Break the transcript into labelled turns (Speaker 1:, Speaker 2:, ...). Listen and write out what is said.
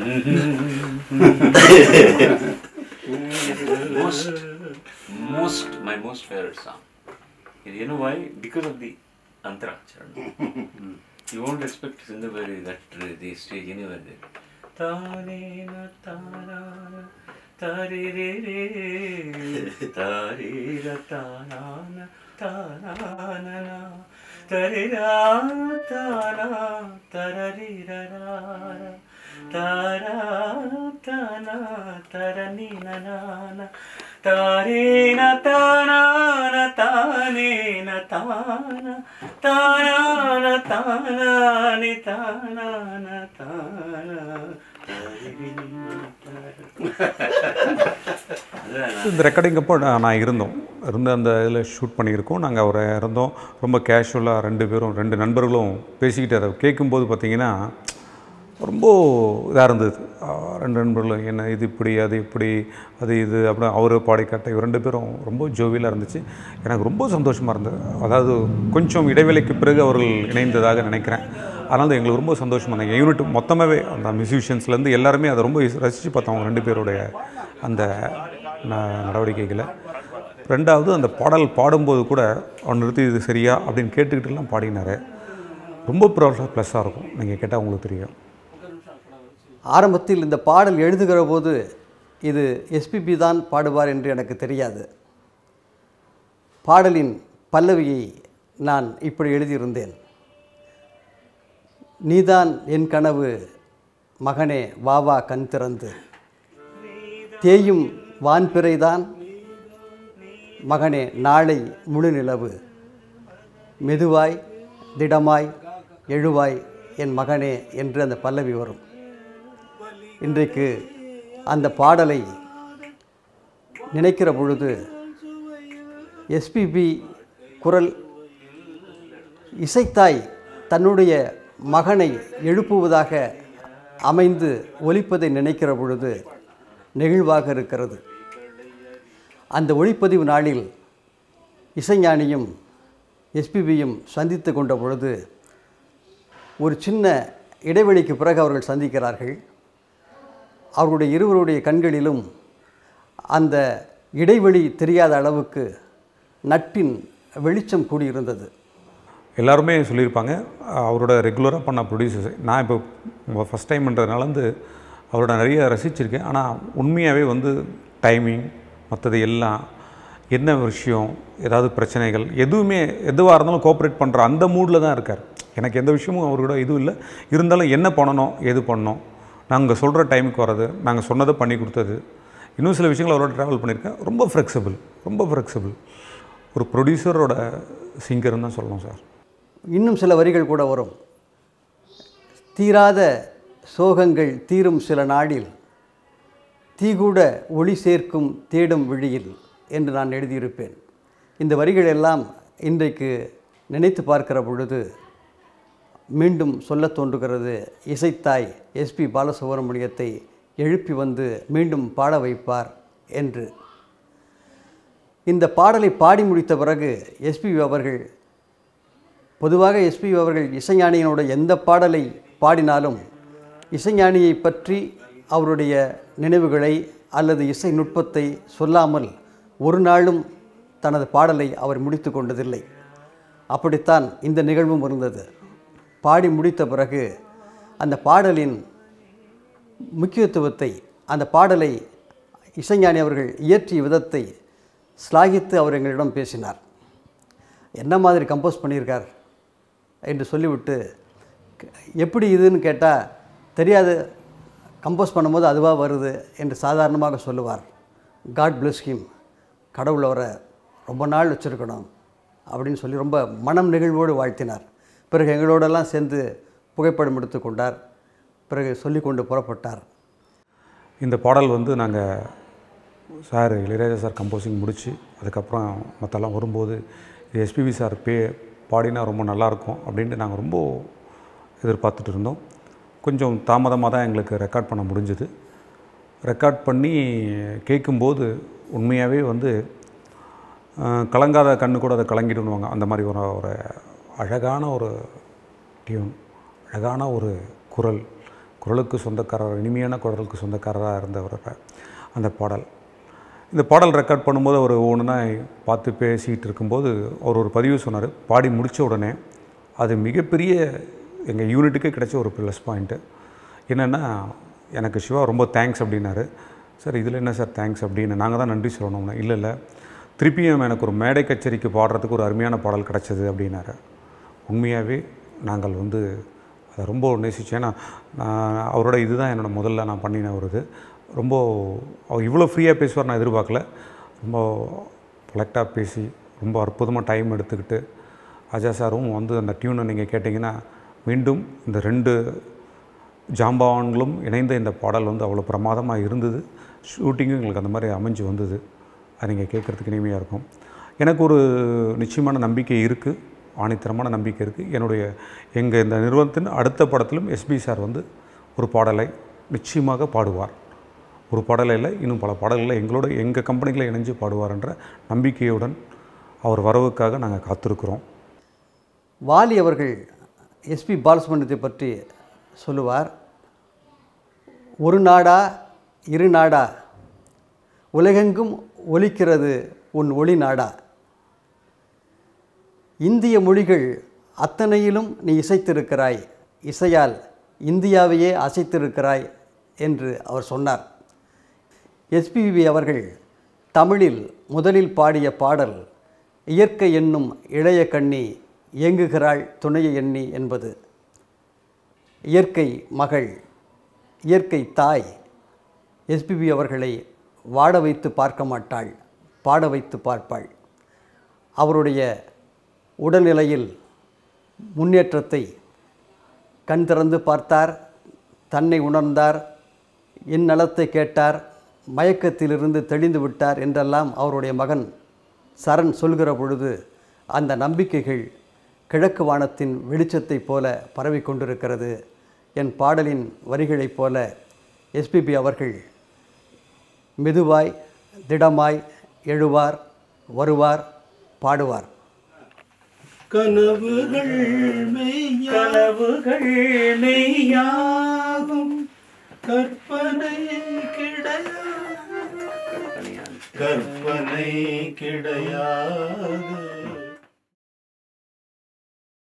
Speaker 1: most, most, my most favorite song. You know why? Because of the Antaracharan. you won't expect Sindhaveri that uh, the stage anywhere there. Tanena tanana, tarirere, tarira tanana, tanana, tarira tana, tararirara, tara tana, taranina Tarina tanana tanina tana tanana tanani tanana tana
Speaker 2: இந்த recording அப்போ நான் நான் இருந்தோம் இருந்து அந்த இதில் shoot பண்ணியிருக்கோம் நாங்கள் அவரை இருந்தோம் ரொம்ப கேஷுவலாக ரெண்டு பேரும் ரெண்டு நண்பர்களும் பேசிக்கிட்டு அதை கேட்கும்போது பார்த்தீங்கன்னா ரொம்ப இதாக இருந்தது ஆஹ் ரெண்டு நண்பர்களும் என்ன இது இப்படி அது இப்படி அது இது அப்படி அவர் பாடி காட்ட இவர் ரெண்டு பேரும் ரொம்ப ஜோவியலாக இருந்துச்சு எனக்கு ரொம்ப சந்தோஷமாக இருந்தது அதாவது கொஞ்சம் இடைவேளைக்கு பிறகு அவர்கள் இணைந்ததாக நினைக்கிறேன் அதனால தான் எங்களுக்கு ரொம்ப சந்தோஷமாக இருந்தாங்க யூனிட் மொத்தமாகவே அந்த மியூசிஷியன்ஸ்லேருந்து எல்லாருமே அதை ரொம்ப ரசித்து பார்த்தோம் அவங்க ரெண்டு பேருடைய அந்த ந- நடவடிக்கைகளை ரெண்டாவது அந்த பாடல் பாடும்போது கூட அவன் நிறுத்தி இது சரியா அப்படின்னு கேட்டுக்கிட்டுலாம் பாடினார் ரொம்ப ப்ளஸ் ப்ளஸ்ஸாக இருக்கும் நீங்கள் கேட்டால் உங்களுக்கு தெரியும்
Speaker 3: ஆரம்பத்தில் இந்த பாடல் எழுதுகிற போது இது எஸ்பிபி தான் பாடுவார் என்று எனக்கு தெரியாது பாடலின் பல்லவியை நான் இப்படி எழுதியிருந்தேன் நீதான் என் கனவு மகனே வா வா கண் திறந்து தேயும் வான்பிறைதான் மகனே நாளை முழு நிலவு மெதுவாய் திடமாய் எழுவாய் என் மகனே என்று அந்த பல்லவி வரும் இன்றைக்கு அந்த பாடலை நினைக்கிற பொழுது எஸ்பிபி குரல் இசைத்தாய் தன்னுடைய மகனை எழுப்புவதாக அமைந்து ஒலிப்பதை நினைக்கிற பொழுது நெகிழ்வாக இருக்கிறது அந்த ஒளிப்பதிவு நாளில் இசைஞானியும் எஸ்பிபியும் சந்தித்து கொண்ட பொழுது ஒரு சின்ன இடைவெளிக்கு பிறகு அவர்கள் சந்திக்கிறார்கள் அவர்களுடைய இருவருடைய கண்களிலும் அந்த இடைவெளி தெரியாத அளவுக்கு நட்பின் வெளிச்சம் கூடியிருந்தது
Speaker 2: எல்லாருமே சொல்லியிருப்பாங்க அவரோட ரெகுலராக பண்ண ப்ரொடியூசர்ஸ் நான் இப்போ ஃபஸ்ட் டைம்ன்றதுனால வந்து அவரோட நிறைய ரசிச்சிருக்கேன் ஆனால் உண்மையாகவே வந்து டைமிங் மற்றது எல்லாம் என்ன விஷயம் ஏதாவது பிரச்சனைகள் எதுவுமே எதுவாக இருந்தாலும் கோஆப்ரேட் பண்ணுற அந்த மூடில் தான் இருக்கார் எனக்கு எந்த விஷயமும் அவரோட இதுவும் இல்லை இருந்தாலும் என்ன பண்ணணும் எது பண்ணணும் நாங்கள் சொல்கிற டைமுக்கு வர்றது நாங்கள் சொன்னதை பண்ணி கொடுத்தது இன்னும் சில விஷயங்கள் அவரோட ட்ராவல் பண்ணியிருக்கேன் ரொம்ப ஃப்ளெக்சிபிள் ரொம்ப ஃப்ளெக்சிபிள் ஒரு ப்ரொடியூசரோட சிங்கர்னு தான் சொல்லணும் சார்
Speaker 3: இன்னும் சில வரிகள் கூட வரும் தீராத சோகங்கள் தீரும் சில நாளில் தீகூட ஒளி சேர்க்கும் தேடும் விழியில் என்று நான் எழுதியிருப்பேன் இந்த வரிகள் எல்லாம் இன்றைக்கு நினைத்து பார்க்கிற பொழுது மீண்டும் சொல்லத் தோன்றுகிறது இசைத்தாய் எஸ்பி பாலசுப்ரமணியத்தை எழுப்பி வந்து மீண்டும் பாட வைப்பார் என்று இந்த பாடலை பாடி முடித்த பிறகு எஸ்பி அவர்கள் பொதுவாக எஸ்பி அவர்கள் இசைஞானியினோட எந்த பாடலை பாடினாலும் இசைஞானியை பற்றி அவருடைய நினைவுகளை அல்லது இசை நுட்பத்தை சொல்லாமல் ஒரு நாளும் தனது பாடலை அவர் முடித்து கொண்டதில்லை அப்படித்தான் இந்த நிகழ்வும் இருந்தது பாடி முடித்த பிறகு அந்த பாடலின் முக்கியத்துவத்தை அந்த பாடலை இசைஞானி அவர்கள் இயற்றிய விதத்தை ஸ்லாகித்து அவர் எங்களிடம் பேசினார் என்ன மாதிரி கம்போஸ் பண்ணியிருக்கார் என்று சொல்லிவிட்டு "க- எப்படி இதுன்னு கேட்டால் தெரியாது கம்போஸ் பண்ணும்போது அதுவாக வருது என்று சாதாரணமாக சொல்லுவார் காட் பிளஸ் ஹிம் கடவுள் அவரை ரொம்ப நாள் வச்சுருக்கணும் அப்படின்னு சொல்லி ரொம்ப மனம் நெகிழ்வோடு வாழ்த்தினார் பிறகு எங்களோடெல்லாம் சேர்ந்து புகைப்படம் எடுத்துக்கொண்டார் பிறகு சொல்லிக்கொண்டு புறப்பட்டார்
Speaker 2: இந்த பாடல் வந்து நாங்கள் சார் இளையராஜா சார் கம்போசிங் முடித்து அதுக்கப்புறம் மற்றெல்லாம் வரும்போது இது எஸ்பிபி சார் பே பாடினா ரொம்ப நல்லாயிருக்கும் அப்படின்ட்டு நாங்கள் ரொம்ப எதிர்பார்த்துட்டு இருந்தோம் கொஞ்சம் தாமதமாக தான் எங்களுக்கு ரெக்கார்ட் பண்ண முடிஞ்சுது ரெக்கார்ட் பண்ணி கேட்கும்போது உண்மையாகவே வந்து அஹ், கலங்காத கண்ணு கூட அதை கலங்கிடுவாங்க அந்த மாதிரி ஒரு ஒரு அழகான ஒரு டியூன் அழகான ஒரு குரல் குரலுக்கு சொந்தக்காரர் இனிமையான குரலுக்கு சொந்தக்காரராக இருந்தவர் அந்த பாடல் இந்த பாடல் ரெக்கார்ட் பண்ணும்போது அவர் ஒன்றுனா பார்த்து பேசிகிட்டு இருக்கும்போது அவர் ஒரு பதிவு சொன்னார் பாடி முடித்த உடனே அது மிகப்பெரிய எங்கள் யூனிட்டுக்கே கிடைச்ச ஒரு ப்ளஸ் பாயிண்ட்டு என்னென்னா எனக்கு சிவா ரொம்ப தேங்க்ஸ் அப்படின்னாரு சார் இதில் என்ன சார் தேங்க்ஸ் அப்படின்னு நாங்கள் தான் நன்றி சொல்லணும்னா இல்லை இல்லை திருப்பியும் எனக்கு ஒரு மேடை கச்சேரிக்கு பாடுறதுக்கு ஒரு அருமையான பாடல் கிடச்சிது அப்படின்னாரு உண்மையாகவே நாங்கள் வந்து அதை ரொம்ப நேசித்தேன் ஏன்னா நான் அவரோட இதுதான் என்னோட முதல்ல நான் பண்ணின ஒரு இது ரொம்ப அவர் இவ்வளோ ஃப்ரீயாக பேசுவார் நான் எதிர்பார்க்கல ரொம்ப பொலக்டாக பேசி ரொம்ப அற்புதமாக டைம் எடுத்துக்கிட்டு அஜா சாரும் வந்து அந்த டியூனை நீங்கள் கேட்டிங்கன்னா மீண்டும் இந்த ரெண்டு ஜாம்பவான்களும் இணைந்த இந்த பாடல் வந்து அவ்வளோ பிரமாதமாக இருந்தது ஷூட்டிங்கும் எங்களுக்கு அந்த மாதிரி அமைஞ்சு வந்தது அது நீங்கள் கேட்குறதுக்கு இனிமையாக இருக்கும் எனக்கு ஒரு நிச்சயமான நம்பிக்கை இருக்குது ஆணித்தரமான நம்பிக்கை இருக்குது என்னுடைய எங்கள் இந்த நிறுவனத்தின் அடுத்த படத்திலும் எஸ்பி சார் வந்து ஒரு பாடலை நிச்சயமாக பாடுவார் ஒரு பாடலை இல்லை இன்னும் பல பாடல்களை எங்களோட எங்கள் கம்பெனிகளை இணைஞ்சு பாடுவார் என்ற நம்பிக்கையுடன் அவர் வரவுக்காக நாங்கள் காத்திருக்கிறோம்
Speaker 3: வாலி அவர்கள் எஸ்பி பாலசுப்ரமணியத்தை பற்றி சொல்லுவார் ஒரு நாடா இரு நாடா உலகெங்கும் ஒலிக்கிறது உன் ஒளி நாடா இந்திய மொழிகள் அத்தனையிலும் நீ இசைத்திருக்கிறாய் இசையால் இந்தியாவையே அசைத்திருக்கிறாய் என்று அவர் சொன்னார் எஸ்பிபி அவர்கள் தமிழில் முதலில் பாடிய பாடல் இயற்கை என்னும் இளைய கண்ணி இயங்குகிறாள் துணையை எண்ணி என்பது இயற்கை மகள் இயற்கை தாய் எஸ்பிபி அவர்களை வாட வைத்து பார்க்க மாட்டாள் பாட வைத்து பார்ப்பாள் அவருடைய உடல்நிலையில் முன்னேற்றத்தை கண் திறந்து பார்த்தார் தன்னை உணர்ந்தார் என் நலத்தை கேட்டார் மயக்கத்திலிருந்து தெளிந்து விட்டார் என்றெல்லாம் அவருடைய மகன் சரண் சொல்கிற பொழுது அந்த நம்பிக்கைகள் கிழக்கு வானத்தின் வெளிச்சத்தைப் போல பரவி கொண்டிருக்கிறது என் பாடலின் வரிகளைப் போல எஸ்பிபி அவர்கள் மெதுவாய் திடமாய் எழுவார் வருவார் பாடுவார்
Speaker 4: கனவுகள் மெய்யா
Speaker 1: கனவுகள் மெய்யாகும்
Speaker 4: கற்பனை கிடையாது கற்பனை கிடையாது